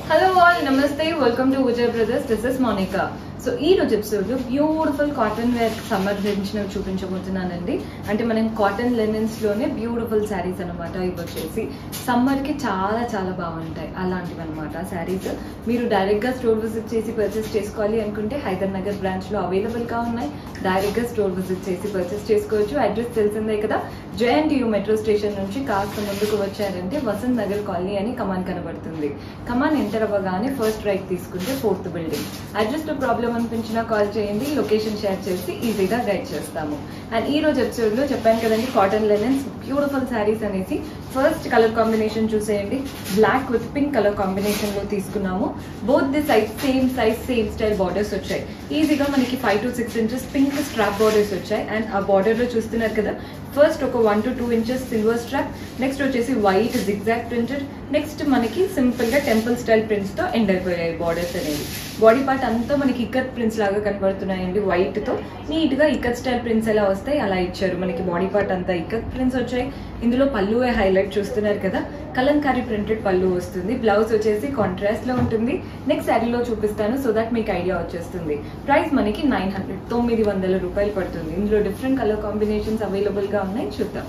hello all నమస్తే welcome to Vijay brothers this is Monika so ఈ రోజు ఎపిసోడ్ లో బ్యూటిఫుల్ కాటన్ వేర్ సంబంధించినవి చూపించబోతున్నానండి అంటే మనం కాటన్ లెనిన్స్ లోనే బ్యూటిఫుల్ శారీస్ అనమాట ఇవి వచ్చేసి సమ్మర్ కి చాలా చాలా బాగుంటాయి అలాంటివి అనమాట శారీస్ మీరు డైరెక్ట్ గా స్టోర్ విజిట్ చేసి పర్చేస్ చేసుకోవాలి అనుకుంటే హైదర్ నగర్ బ్రాంచ్ లో అవైలబుల్ గా ఉన్నాయి డైరెక్ట్ గా స్టోర్ విజిట్ చేసి పర్చేస్ చేసుకోవచ్చు అడ్రస్ తెలిసిందే కదా జేఎన్టీయూ మెట్రో స్టేషన్ నుంచి కాస్త ముందుకు వచ్చారంటే వసంత్ నగర్ కాలనీ అని కమాన్ కనబడుతుంది కమాన్ ఎంటర్ అవ్వగానే ఫస్ట్ రైట్ తీసుకుంటే ఫోర్త్ బిల్డింగ్ అడ్రస్ లో ప్రాబ్లం అనిపించినా కాల్ చేయండి లొకేషన్ షేర్ చేసి ఈజీగా గైడ్ చేస్తాము అండ్ ఈ రోజు ఎపిసోడ్ లో చెప్పాను కదండి కాటన్ లెనిన్స్ బ్యూటిఫుల్ శారీస్ అనేసి ఫస్ట్ కలర్ కాంబినేషన్ చూసేయండి black with pink colour combination లో తీసుకున్నాము both the size same size same style borders వచ్చాయి ఈజీగా మనకి five to six inches pink strap borders వచ్చాయి అండ్ ఆ బార్డర్ లో చూస్తున్నారు కదా ఫస్ట్ ఒక one to two inches silver strap next వచ్చేసి వైట్ జిగ్జాగ్ ప్రింటెడ్ నెక్స్ట్ మనకి సింపుల్ గా టెంపుల్ స్టైల్ ప్రింట్స్ తో ఎండ్ అయిపోయాయి బార్డర్స్ అనేవి బాడీ పార్ట్ అంతా మనకి ఇక్కత్ ప్రింట్స్ లాగా కనబడుతున్నాయండి వైట్ తో నీట్ గా ఇక్కత్ స్టైల్ ప్రింట్స్ ఎలా వస్తాయి అలా ఇచ్చారు మనకి బాడీ పార్ట్ అంతా ఇక్కత్ ప్రింట్స్ వచ్చాయి ఇందులో పళ్ళువే హైలైట్ చూస్తున్నారు కదా కలంకారీ ప్రింటెడ్ పళ్ళు వస్తుంది బ్లౌజ్ వచ్చేసి కాంట్రాస్ట్ లో ఉంటుంది నెక్స్ట్ శారీలో చూపిస్తాను సో దట్ మీకు ఐడియా వచ్చేస్తుంది ప్రైస్ మనకి నైన్ హండ్రెడ్ తొమ్మిది వందల రూపాయలు పడుతుంది ఇందులో డిఫరెంట్ కలర్ కాంబినేషన్స్ అవైలబుల్ గా ఉన్నాయి చూద్దాం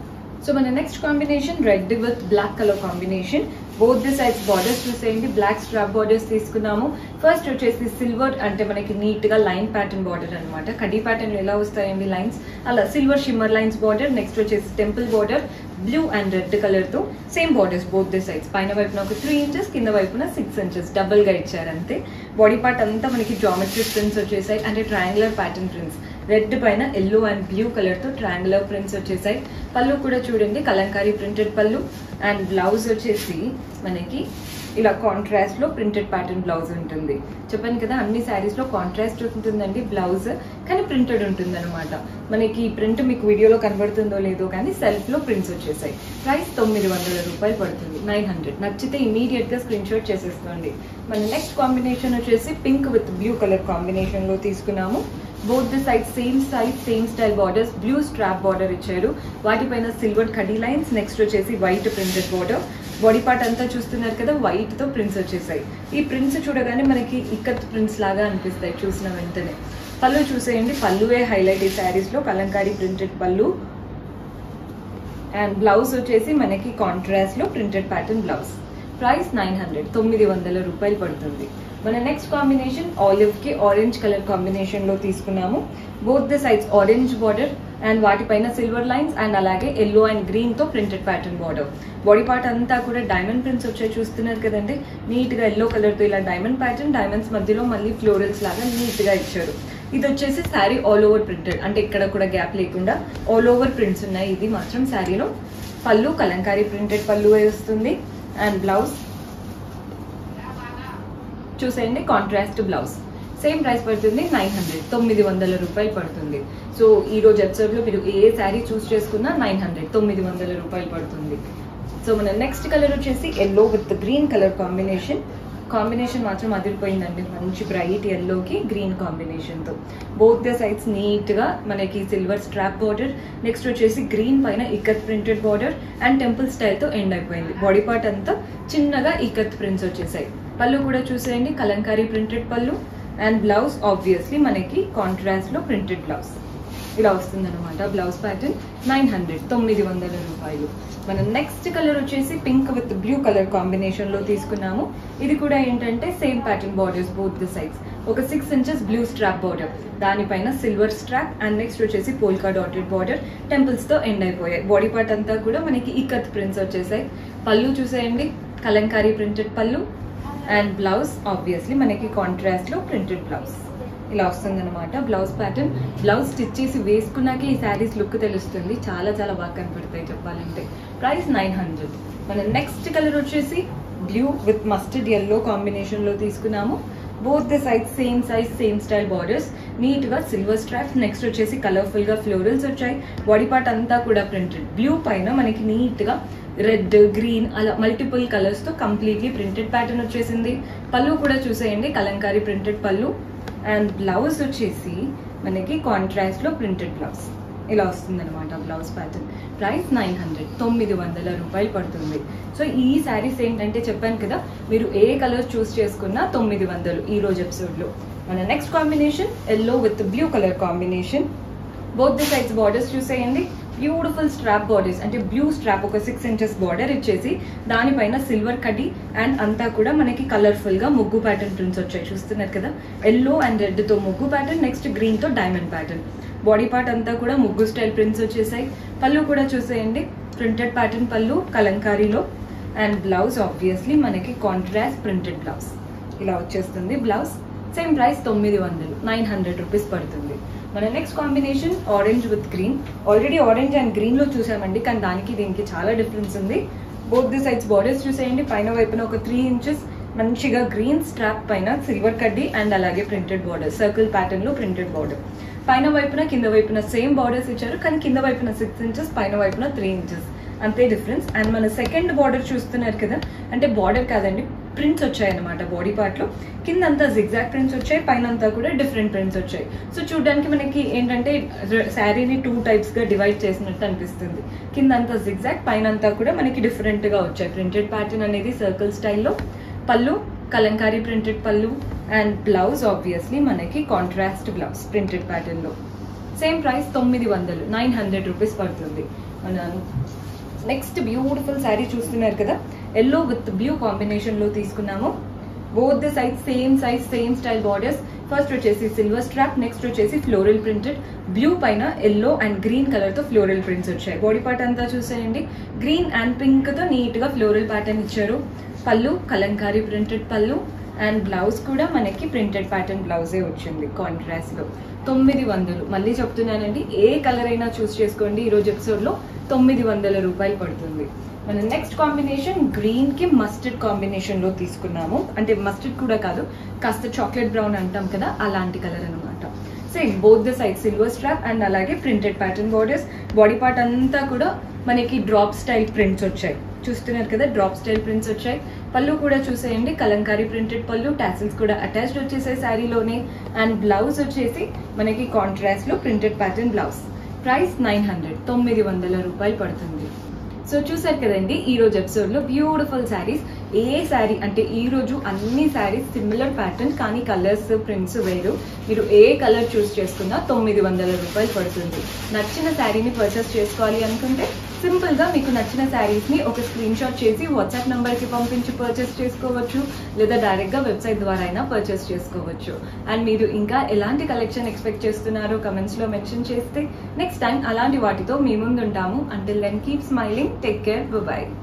సో మన next combination red with black colour combination both the sides borders చూసేయండి బ్లాక్ స్ట్రాప్ బార్డర్స్ తీసుకున్నాము ఫస్ట్ వచ్చేసి సిల్వర్ అంటే మనకి నీట్ గా లైన్ ప్యాటర్న్ బార్డర్ అనమాట కడీ ప్యాటర్న్ ఎలా వస్తాయండి లైన్స్ అలా silver shimmer lines border next వచ్చేసి temple border blue and red colour తో same borders both the sides పైన వైపున ఒక త్రీ ఇంచెస్ కింద వైపున సిక్స్ ఇంచెస్ డబుల్ గా ఇచ్చారు అంతే బాడీ పార్ట్ అంతా మనకి జామెట్రిక్ ప్రింట్స్ వచ్చేసాయి అంటే ట్రయాంగులర్ ప్యాటర్న్ ప్రింట్స్ రెడ్ పైన ఎల్లో అండ్ బ్లూ కలర్ తో ట్రయాంగులర్ ప్రింట్స్ వచ్చేసాయి పళ్ళు కూడా చూడండి Kalamkari printed pallu and blouse వచ్చేసి మనకి ఇలా కాంట్రాస్ట్ లో ప్రింటెడ్ ప్యాటర్న్ బ్లౌజ్ ఉంటుంది చెప్పాను కదా అన్ని శారీస్ లో కాంట్రాస్ట్ ఉంటుందండి బ్లౌజ్ కానీ ప్రింటెడ్ ఉంటుంది అనమాట మనకి ప్రింట్ మీకు వీడియోలో కనబడుతుందో లేదో కానీ సెల్ఫ్ లో ప్రింట్స్ వచ్చేసాయి ప్రైస్ తొమ్మిది వందల రూపాయలు పడుతుంది నైన్ హండ్రెడ్ నచ్చితే ఇమీడియట్ గా స్క్రీన్ షాట్ చేసేసుకోండి మన నెక్స్ట్ కాంబినేషన్ వచ్చేసి pink with blue colour combination లో తీసుకున్నాము both the side same size same style borders blue strap border ఇచ్చారు వాటిపైన సిల్వర్ కడీ లైన్స్ నెక్స్ట్ వచ్చేసి white printed border body part అంతా చూస్తున్నారు కదా వైట్ తో ప్రింట్స్ వచ్చేసాయి ఈ ప్రింట్స్ చూడగానే మనకి ఇక్కత్ ప్రింట్స్ లాగా అనిపిస్తాయి చూసిన వెంటనే పళ్ళు చూసేయండి పళ్ళువే హైలైట్ ఈ శారీస్ లో Kalamkari printed pallu and blouse వచ్చేసి మనకి కాంట్రాస్ట్ లో printed pattern blouse price nine hundred తొమ్మిది వందల రూపాయలు పడుతుంది మన నెక్స్ట్ కాంబినేషన్ ఆలివ్ కి ఆరెంజ్ కలర్ కాంబినేషన్ లో తీసుకున్నాము both the sides orange border and వాటిపైన సిల్వర్ లైన్స్ అండ్ అలాగే ఎల్లో అండ్ గ్రీన్ తో printed pattern border body part అంతా కూడా డైమండ్ ప్రింట్స్ వచ్చాయి చూస్తున్నారు కదండి నీట్ గా ఎల్లో కలర్ తో ఇలా డైమండ్ ప్యాటర్న్ డైమండ్స్ మధ్యలో మళ్ళీ ఫ్లోరల్స్ లాగా నీట్ గా ఇచ్చారు ఇది వచ్చేసి శారీ ఆల్ ఓవర్ ప్రింటెడ్ అంటే ఇక్కడ కూడా గ్యాప్ లేకుండా ఆల్ ఓవర్ ప్రింట్స్ ఉన్నాయి ఇది మాత్రం శారీలో పళ్ళు కలంకారీ ప్రింటెడ్ పళ్ళు వస్తుంది అండ్ బ్లౌజ్ చూసేయండి కాంట్రాస్ట్ బ్లౌజ్ సేమ్ ప్రైస్ పడుతుంది నైన్ హండ్రెడ్ తొమ్మిది వందల రూపాయలు పడుతుంది సో ఈ రోజు ఎపిసోడ్ లో మీరు ఏ శారీ చూస్ చేసుకున్నా నైన్ హండ్రెడ్ తొమ్మిది వందల రూపాయలు పడుతుంది సో మన నెక్స్ట్ కలర్ వచ్చేసి yellow with green colour combination combination మాత్రం అదిరిపోయిందండి మంచి బ్రైట్ ఎల్లోకి గ్రీన్ కాంబినేషన్ తో బోత్ ద సైడ్స్ నీట్ గా మనకి సిల్వర్ స్ట్రాప్ బార్డర్ నెక్స్ట్ వచ్చేసి గ్రీన్ పైన ikat printed border and temple style తో ఎండ్ అయిపోయింది బాడీ పార్ట్ అంతా చిన్నగా ఇక్కత్ ప్రింట్స్ వచ్చేసాయి పళ్ళు కూడా చూసేయండి Kalamkari printed pallu and blouse obviously మనకి కాంట్రాస్ట్ లో ప్రింటెడ్ బ్లౌజ్ ఇలా వస్తుంది అనమాట బ్లౌజ్ ప్యాటర్న్ నైన్ హండ్రెడ్ తొమ్మిది వందల రూపాయలు మన నెక్స్ట్ కలర్ వచ్చేసి pink with blue colour combination లో తీసుకున్నాము ఇది కూడా ఏంటంటే same pattern borders both the sides ఒక six inches blue strap border దానిపైన సిల్వర్ స్ట్రాప్ అండ్ నెక్స్ట్ వచ్చేసి పోల్కా డాటెడ్ బార్డర్ టెంపుల్స్ తో ఎండ్ అయిపోయాయి బాడీ పార్ట్ అంతా కూడా మనకి ఇక్కత్ ప్రింట్స్ వచ్చేసాయి పళ్ళు చూసేయండి Kalamkari printed pallu and blouse obviously మనకి కాంట్రాస్ట్ లో ప్రింటెడ్ బ్లౌజ్ ఇలా వస్తుంది అనమాట బ్లౌజ్ ప్యాటర్న్ బ్లౌజ్ స్టిచ్ చేసి వేసుకున్నాకే ఈ శారీస్ లుక్ తెలుస్తుంది చాలా చాలా బాగా కనపడతాయి చెప్పాలంటే ప్రైస్ నైన్ హండ్రెడ్ మన నెక్స్ట్ కలర్ వచ్చేసి blue with mustard yellow combination లో తీసుకున్నాము both the size same size same style borders neat గా సిల్వర్ స్ట్రాప్స్ నెక్స్ట్ వచ్చేసి కలర్ఫుల్ గా ఫ్లోరల్స్ వచ్చాయి బాడీ పార్ట్ అంతా కూడా ప్రింటెడ్ బ్లూ పైన మనకి నీట్ గా రెడ్ గ్రీన్ అలా మల్టిపుల్ కలర్స్ తో కంప్లీట్లీ ప్రింటెడ్ ప్యాటర్న్ వచ్చేసింది పళ్ళు కూడా చూసేయండి Kalamkari printed pallu and blouse వచ్చేసి మనకి కాంట్రాస్ట్ లో ప్రింటెడ్ బ్లౌజ్ ఇలా వస్తుంది అనమాట blouse pattern price nine hundred తొమ్మిది వందల రూపాయలు పడుతుంది సో ఈ శారీస్ ఏంటంటే చెప్పాను కదా మీరు ఏ కలర్ చూస్ చేసుకున్నా తొమ్మిది వందలు ఈ రోజు ఎపిసోడ్లో మన next combination yellow with blue colour combination both the sides borders చూసేయండి బ్యూటిఫుల్ స్ట్రాప్ బార్డర్స్ అంటే బ్లూ స్ట్రాప్ ఒక సిక్స్ ఇంచెస్ బార్డర్ ఇచ్చేసి దానిపైన సిల్వర్ కడ్డీ అండ్ అంతా కూడా మనకి కలర్ఫుల్ గా ముగ్గు ప్యాటర్న్ ప్రింట్స్ వచ్చాయి చూస్తున్నారు కదా ఎల్లో అండ్ రెడ్ తో ముగ్గు ప్యాటర్న్ నెక్స్ట్ గ్రీన్ తో డైమండ్ ప్యాటర్న్ బాడీ పార్ట్ అంతా కూడా ముగ్గు స్టైల్ ప్రింట్స్ వచ్చేసాయి పళ్ళు కూడా చూసేయండి ప్రింటెడ్ ప్యాటర్న్ పళ్ళు కలంకారీలో అండ్ బ్లౌజ్ ఆబ్వియస్లీ మనకి కాంట్రాస్ట్ ప్రింటెడ్ బ్లౌజ్ ఇలా వచ్చేస్తుంది బ్లౌజ్ సేమ్ ప్రైస్ తొమ్మిది వందలు నైన్ హండ్రెడ్ రూపీస్ పడుతుంది మన next combination orange with green already orange and green లో చూసామండి కానీ దానికి దీనికి చాలా డిఫరెన్స్ ఉంది బోత్ ది సైడ్స్ బార్డర్స్ చూసేయండి పైన వైపున ఒక త్రీ ఇంచెస్ మంచిగా గ్రీన్ స్ట్రాప్ పైన సిల్వర్ కడ్డీ అండ్ అలాగే ప్రింటెడ్ బార్డర్ సర్కిల్ ప్యాటర్న్ లో ప్రింటెడ్ బార్డర్ పైన వైపున కింద వైపున సేమ్ బార్డర్స్ ఇచ్చారు కానీ కింద వైపున సిక్స్ ఇంచెస్ పైన వైపున త్రీ ఇంచెస్ అంతే డిఫరెన్స్ అండ్ మన సెకండ్ బార్డర్ చూస్తున్నారు కదా అంటే బార్డర్ కాదండి ప్రింట్స్ వచ్చాయి అనమాట బాడీ పార్ట్ లో కింద అంతా జిగ్జాక్ ప్రింట్స్ వచ్చాయి పైన అంతా కూడా డిఫరెంట్ ప్రింట్స్ వచ్చాయి సో చూడడానికి మనకి ఏంటంటే శారీని టూ టైప్స్ గా డివైడ్ చేసినట్టు అనిపిస్తుంది కింద అంతా జిగ్జాక్ పైన అంతా కూడా మనకి డిఫరెంట్ గా వచ్చాయి ప్రింటెడ్ ప్యాటర్న్ అనేది సర్కిల్ స్టైల్లో pallu Kalamkari printed pallu and blouse obviously మనకి కాంట్రాస్ట్ బ్లౌజ్ ప్రింటెడ్ ప్యాటర్న్ లో సేమ్ ప్రైస్ తొమ్మిది వందలు నైన్ హండ్రెడ్ రూపీస్ పడుతుంది మన నెక్స్ట్ బ్యూటిఫుల్ శారీ చూస్తున్నారు కదా ఎల్లో విత్ బ్లూ కాంబినేషన్ లో తీసుకున్నాము both the size same size same style borders first వచ్చేసి సిల్వర్ స్ట్రాప్ నెక్స్ట్ వచ్చేసి ఫ్లోరల్ ప్రింటెడ్ బ్లూ పైన ఎల్లో అండ్ గ్రీన్ కలర్ తో ఫ్లోరల్ ప్రింట్స్ వచ్చాయి బాడీ పార్ట్ అంతా చూసేయండి గ్రీన్ అండ్ పింక్ తో నీట్ గా ఫ్లోరల్ ప్యాటర్న్ ఇచ్చారు pallu Kalamkari printed pallu and blouse కూడా మనకి ప్రింటెడ్ ప్యాటర్న్ బ్లౌజే వచ్చింది కాంట్రాస్ట్ లో తొమ్మిది వందలు మళ్ళీ చెప్తున్నానండి ఏ కలర్ అయినా చూస్ చేసుకోండి ఈ రోజు ఎపిసోడ్ లో తొమ్మిది వందల రూపాయలు పడుతుంది మన నెక్స్ట్ కాంబినేషన్ గ్రీన్ కి మస్టర్డ్ కాంబినేషన్ లో తీసుకున్నాము అంటే మస్టర్డ్ కూడా కాదు కాస్త చాక్లెట్ బ్రౌన్ అంటాం కదా అలాంటి కలర్ అనమాట same both the side silver strap and అలాగే printed pattern borders body part అంతా కూడా మనకి డ్రాప్ స్టైల్ ప్రింట్స్ వచ్చాయి చూస్తున్నారు కదా డ్రాప్ స్టైల్ ప్రింట్స్ వచ్చాయి పళ్ళు కూడా చూసేయండి కలంకారీ ప్రింటెడ్ పళ్ళు టాసిల్స్ కూడా అటాచ్డ్ వచ్చేసాయి శారీలోనే అండ్ బ్లౌజ్ వచ్చేసి మనకి కాంట్రాస్ట్ లో printed pattern blouse price nine hundred తొమ్మిది వందల రూపాయలు పడుతుంది సో చూసారు కదండి ఈ రోజు ఎపిసోడ్ లో బ్యూటిఫుల్ శారీస్ ఏ శారీ అంటే ఈ రోజు అన్ని శారీస్ సిమిలర్ ప్యాటర్న్ కానీ కలర్స్ ప్రింట్స్ వేరు మీరు ఏ కలర్ చూస్ చేసుకున్నా తొమ్మిది వందల రూపాయలు పడుతుంది నచ్చిన శారీని పర్చేస్ చేసుకోవాలి అనుకుంటే సింపుల్ గా మీకు నచ్చిన శారీస్ ని ఒక స్క్రీన్ షాట్ చేసి వాట్సాప్ నంబర్ కి పంపించి పర్చేస్ చేసుకోవచ్చు లేదా డైరెక్ట్ గా వెబ్సైట్ ద్వారా అయినా పర్చేస్ చేసుకోవచ్చు అండ్ మీరు ఇంకా ఎలాంటి కలెక్షన్ ఎక్స్పెక్ట్ చేస్తున్నారో కమెంట్స్ లో మెన్షన్ చేస్తే నెక్స్ట్ టైం అలాంటి వాటితో మీ ముందు ఉంటాము until then keep smiling take care by